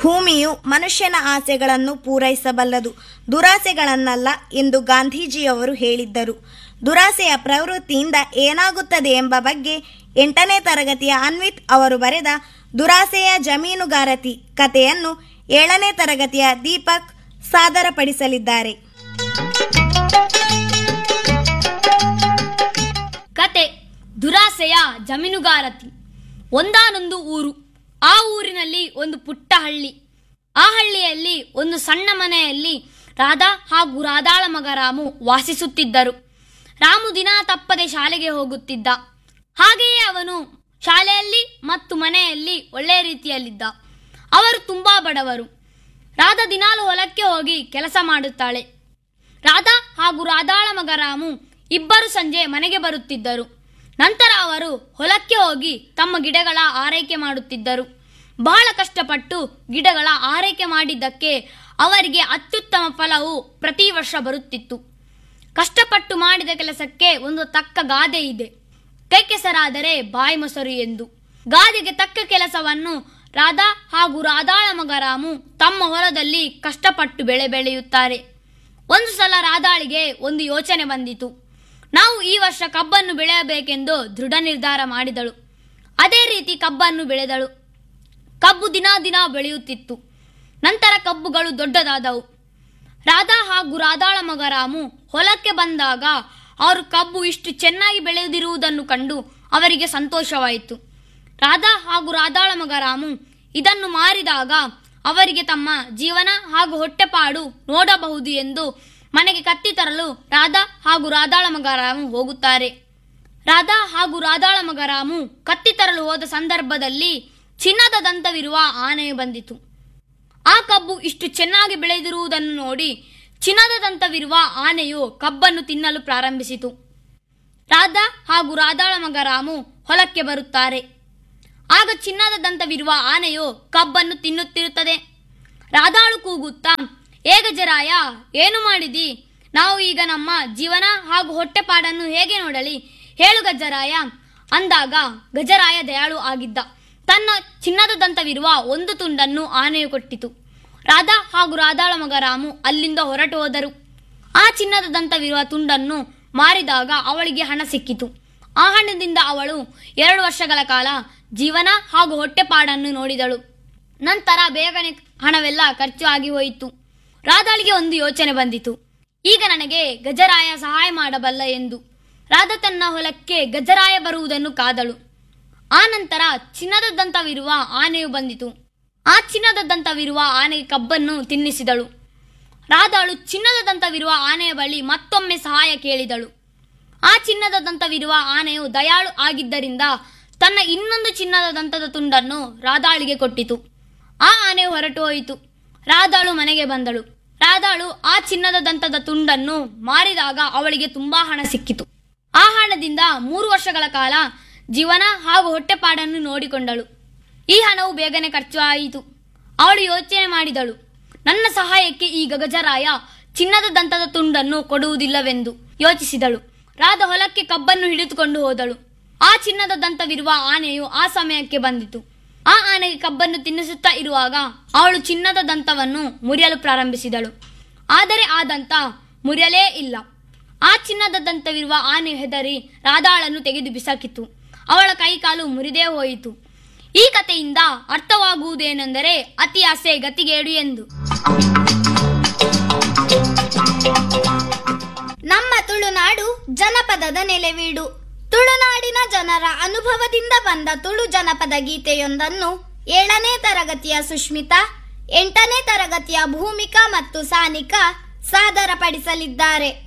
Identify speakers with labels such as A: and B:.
A: ಭೂಮಿಯು ಮನುಷ್ಯನ ಆಸೆಗಳನ್ನು ಪೂರೈಸಬಲ್ಲದು ದುರಾಸೆಗಳನ್ನಲ್ಲ ಎಂದು ಗಾಂಧೀಜಿಯವರು ಹೇಳಿದ್ದರು ದುರಾಸೆಯ ಪ್ರವೃತ್ತಿಯಿಂದ ಏನಾಗುತ್ತದೆ ಎಂಬ ಬಗ್ಗೆ ಎಂಟನೇ ತರಗತಿಯ ಅನ್ವಿತ್ ಅವರು ಬರೆದ ದುರಾಸೆಯ ಜಮೀನುಗಾರತಿ ಕಥೆಯನ್ನು ಏಳನೇ ತರಗತಿಯ ದೀಪಕ್ ಸಾದರಪಡಿಸಲಿದ್ದಾರೆ
B: ಕತೆ ದುರಾಸೆಯ ಜಮೀನುಗಾರತಿ ಒಂದಾನೊಂದು ಊರು ಆ ಊರಿನಲ್ಲಿ ಒಂದು ಪುಟ್ಟ ಹಳ್ಳಿ ಆ ಹಳ್ಳಿಯಲ್ಲಿ ಒಂದು ಸಣ್ಣ ಮನೆಯಲ್ಲಿ ರಾಧಾ ಹಾಗೂ ರಾಧಾಳ ಮಗ ರಾಮು ವಾಸಿಸುತ್ತಿದ್ದರು ರಾಮು ದಿನ ತಪ್ಪದೆ ಶಾಲೆಗೆ ಹೋಗುತ್ತಿದ್ದ ಹಾಗೆಯೇ ಅವನು ಶಾಲೆಯಲ್ಲಿ ಮತ್ತು ಮನೆಯಲ್ಲಿ ಒಳ್ಳೆಯ ರೀತಿಯಲ್ಲಿದ್ದ ಅವರು ತುಂಬಾ ಬಡವರು ರಾಧಾ ದಿನಾಲು ಹೊಲಕ್ಕೆ ಹೋಗಿ ಕೆಲಸ ಮಾಡುತ್ತಾಳೆ ರಾಧಾ ಹಾಗೂ ರಾಧಾಳ ಮಗ ರಾಮು ಇಬ್ಬರು ಸಂಜೆ ಮನೆಗೆ ಬರುತ್ತಿದ್ದರು ನಂತರ ಅವರು ಹೊಲಕ್ಕೆ ಹೋಗಿ ತಮ್ಮ ಗಿಡಗಳ ಆರೈಕೆ ಮಾಡುತ್ತಿದ್ದರು ಬಹಳ ಕಷ್ಟಪಟ್ಟು ಗಿಡಗಳ ಆರೈಕೆ ಮಾಡಿದ್ದಕ್ಕೆ ಅವರಿಗೆ ಅತ್ಯುತ್ತಮ ಫಲವು ಪ್ರತಿ ವರ್ಷ ಬರುತ್ತಿತ್ತು ಕಷ್ಟಪಟ್ಟು ಮಾಡಿದ ಕೆಲಸಕ್ಕೆ ಒಂದು ತಕ್ಕ ಗಾದೆ ಇದೆ ಕೈ ಕೆಸರಾದರೆ ಬಾಯಿ ಮೊಸರು ಎಂದು ಗಾದೆಗೆ ತಕ್ಕ ಕೆಲಸವನ್ನು ರಾಧಾ ಹಾಗೂ ರಾಧಾಳ ಮಗ ರಾಮು ತಮ್ಮ ಹೊಲದಲ್ಲಿ ಕಷ್ಟಪಟ್ಟು ಬೆಳೆ ಬೆಳೆಯುತ್ತಾರೆ ಒಂದು ಸಲ ರಾಧಾಳಿಗೆ ಒಂದು ಯೋಚನೆ ಬಂದಿತು ನಾವು ಈ ವರ್ಷ ಕಬ್ಬನ್ನು ಬೆಳೆಯಬೇಕೆಂದು ದೃಢ ನಿರ್ಧಾರ ಮಾಡಿದಳು ಅದೇ ರೀತಿ ಕಬ್ಬನ್ನು ಬೆಳೆದಳು ಕಬ್ಬು ದಿನ ದಿನ ಬೆಳೆಯುತ್ತಿತ್ತು ನಂತರ ಕಬ್ಬುಗಳು ದೊಡ್ಡದಾದವು ರಾಧಾ ಹಾಗೂ ರಾಧಾಳ ಮಗ ರಾಮು ಹೊಲಕ್ಕೆ ಬಂದಾಗ ಅವರು ಕಬ್ಬು ಇಷ್ಟು ಚೆನ್ನಾಗಿ ಬೆಳೆದಿರುವುದನ್ನು ಕಂಡು ಅವರಿಗೆ ಸಂತೋಷವಾಯಿತು ರಾಧಾ ಹಾಗೂ ರಾಧಾಳ ಮಗ ರಾಮು ಇದನ್ನು ಮಾರಿದಾಗ ಅವರಿಗೆ ತಮ್ಮ ಜೀವನ ಹಾಗೂ ಹೊಟ್ಟೆಪಾಡು ನೋಡಬಹುದು ಎಂದು ಮನೆಗೆ ಕತ್ತಿ ತರಲು ರಾಧಾ ಹಾಗೂ ರಾಧಾಳ ಮಗ ರಾಮು ಹೋಗುತ್ತಾರೆ ರಾಧಾ ಹಾಗೂ ರಾಧಾಳ ಮಗ ರಾಮು ಕತ್ತಿ ತರಲು ಹೋದ ಸಂದರ್ಭದಲ್ಲಿ ಚಿನ್ನದ ದಂತವಿರುವ ಆನೆಯು ಬಂದಿತು ಆ ಕಬ್ಬು ಇಷ್ಟು ಚೆನ್ನಾಗಿ ಬೆಳೆದಿರುವುದನ್ನು ನೋಡಿ ಚಿನ್ನದ ದಂತವಿರುವ ಆನೆಯು ಕಬ್ಬನ್ನು ತಿನ್ನಲು ಪ್ರಾರಂಭಿಸಿತು ರಾಧಾ ಹಾಗೂ ರಾಧಾಳ ಮಗ ರಾಮು ಹೊಲಕ್ಕೆ ಬರುತ್ತಾರೆ ಆಗ ಚಿನ್ನದ ದಂತವಿರುವ ಆನೆಯು ಕಬ್ಬನ್ನು ತಿನ್ನುತ್ತಿರುತ್ತದೆ ರಾಧಾಳು ಕೂಗುತ್ತಾ ಏ ಗಜರಾಯ ಏನು ಮಾಡಿದಿ ನಾವು ಈಗ ನಮ್ಮ ಜೀವನ ಹಾಗೂ ಹೊಟ್ಟೆಪಾಡನ್ನು ಹೇಗೆ ನೋಡಲಿ ಹೇಳು ಗಜರಾಯ ಅಂದಾಗ ಗಜರಾಯ ದಯಾಳು ಆಗಿದ್ದ ತನ್ನ ಚಿನ್ನದ ದಂತವಿರುವ ಒಂದು ತುಂಡನ್ನು ಆನೆಯು ಕೊಟ್ಟಿತು ರಾಧಾ ಹಾಗೂ ರಾಧಾಳ ಮಗ ರಾಮು ಅಲ್ಲಿಂದ ಹೊರಟು ಹೋದರು ಆ ಚಿನ್ನದ ದಂತವಿರುವ ತುಂಡನ್ನು ಮಾರಿದಾಗ ಅವಳಿಗೆ ಹಣ ಸಿಕ್ಕಿತು ಆ ಹಣದಿಂದ ಅವಳು ಎರಡು ವರ್ಷಗಳ ಕಾಲ ಜೀವನ ಹಾಗೂ ಹೊಟ್ಟೆಪಾಡನ್ನು ನೋಡಿದಳು ನಂತರ ಬೇಗನೆ ಹಣವೆಲ್ಲ ಖರ್ಚು ಆಗಿ ಹೋಯಿತು ರಾಧಾಳಿಗೆ ಒಂದು ಯೋಚನೆ ಬಂದಿತು ಈಗ ನನಗೆ ಗಜರಾಯ ಸಹಾಯ ಮಾಡಬಲ್ಲ ಎಂದು ರಾಧಾ ತನ್ನ ಹೊಲಕ್ಕೆ ಗಜರಾಯ ಬರುವುದನ್ನು ಕಾದಳು ಆ ನಂತರ ಚಿನ್ನದ ದಂತವಿರುವ ಆನೆಯು ಬಂದಿತು ಆ ಚಿನ್ನದ ದಂತವಿರುವ ಆನೆಗೆ ಕಬ್ಬನ್ನು ತಿನ್ನಿಸಿದಳು ರಾಧಾಳು ಚಿನ್ನದ ದಂತವಿರುವ ಆನೆಯ ಬಳಿ ಮತ್ತೊಮ್ಮೆ ಸಹಾಯ ಕೇಳಿದಳು ಆ ಚಿನ್ನದ ದಂತವಿರುವ ಆನೆಯು ದಯಾಳು ಆಗಿದ್ದರಿಂದ ತನ್ನ ಇನ್ನೊಂದು ಚಿನ್ನದ ದಂತದ ತುಂಡನ್ನು ರಾಧಾಳಿಗೆ ಕೊಟ್ಟಿತು ಆ ಆನೆಯು ಹೊರಟು ಹೋಯಿತು ರಾಧಾಳು ಮನೆಗೆ ಬಂದಳು ರಾಧಾಳು ಆ ಚಿನ್ನದ ದಂತದ ತುಂಡನ್ನು ಮಾರಿದಾಗ ಅವಳಿಗೆ ತುಂಬಾ ಹಣ ಸಿಕ್ಕಿತು ಆ ಹಣದಿಂದ ಮೂರು ವರ್ಷಗಳ ಕಾಲ ಜೀವನ ಹಾಗೂ ಹೊಟ್ಟೆಪಾಡನ್ನು ನೋಡಿಕೊಂಡಳು ಈ ಹಣವು ಬೇಗನೆ ಖರ್ಚು ಆಯಿತು ಅವಳು ಯೋಚನೆ ಮಾಡಿದಳು ನನ್ನ ಸಹಾಯಕ್ಕೆ ಈ ಗಗಜರಾಯ ಚಿನ್ನದ ದಂತದ ತುಂಡನ್ನು ಕೊಡುವುದಿಲ್ಲವೆಂದು ಯೋಚಿಸಿದಳು ರಾಧ ಹೊಲಕ್ಕೆ ಕಬ್ಬನ್ನು ಹಿಡಿದುಕೊಂಡು ಹೋದಳು ಆ ಚಿನ್ನದ ದಂತವಿರುವ ಆನೆಯು ಆ ಸಮಯಕ್ಕೆ ಬಂದಿತು ಆ ಆನೆಗೆ ಕಬ್ಬನ್ನು ತಿನ್ನಿಸುತ್ತಾ ಇರುವಾಗ ಅವಳು ಚಿನ್ನದ ದಂತವನ್ನು ಮುರಿಯಲು ಪ್ರಾರಂಭಿಸಿದಳು ಆದರೆ ಆ ದಂತ ಮುರಿಯಲೇ ಇಲ್ಲ ಆ ಚಿನ್ನದ ದಂತವಿರುವ ಆನೆ ಹೆದರಿ ರಾಧಾಳನ್ನು ತೆಗೆದು ಬಿಸಾಕಿತು ಅವಳ ಕೈಕಾಲು ಮುರಿದೇ ಹೋಯಿತು ಈ ಕಥೆಯಿಂದ ಅರ್ಥವಾಗುವುದೇನೆಂದರೆ ಅತಿ ಆಸೆ ಗತಿಗೇಡು ಎಂದು
C: ನಮ್ಮ ತುಳುನಾಡು ಜನಪದದ ನೆಲೆವೀಡು ತುಳುನಾಡಿನ ಜನರ ಅನುಭವದಿಂದ ಬಂದ ತುಳು ಜನಪದ ಗೀತೆಯೊಂದನ್ನು ಏಳನೇ ತರಗತಿಯ ಸುಷ್ಮಿತಾ ಎಂಟನೇ ತರಗತಿಯ ಭೂಮಿಕಾ ಮತ್ತು ಸಾನಿಕಾ ಸಾದರಪಡಿಸಲಿದ್ದಾರೆ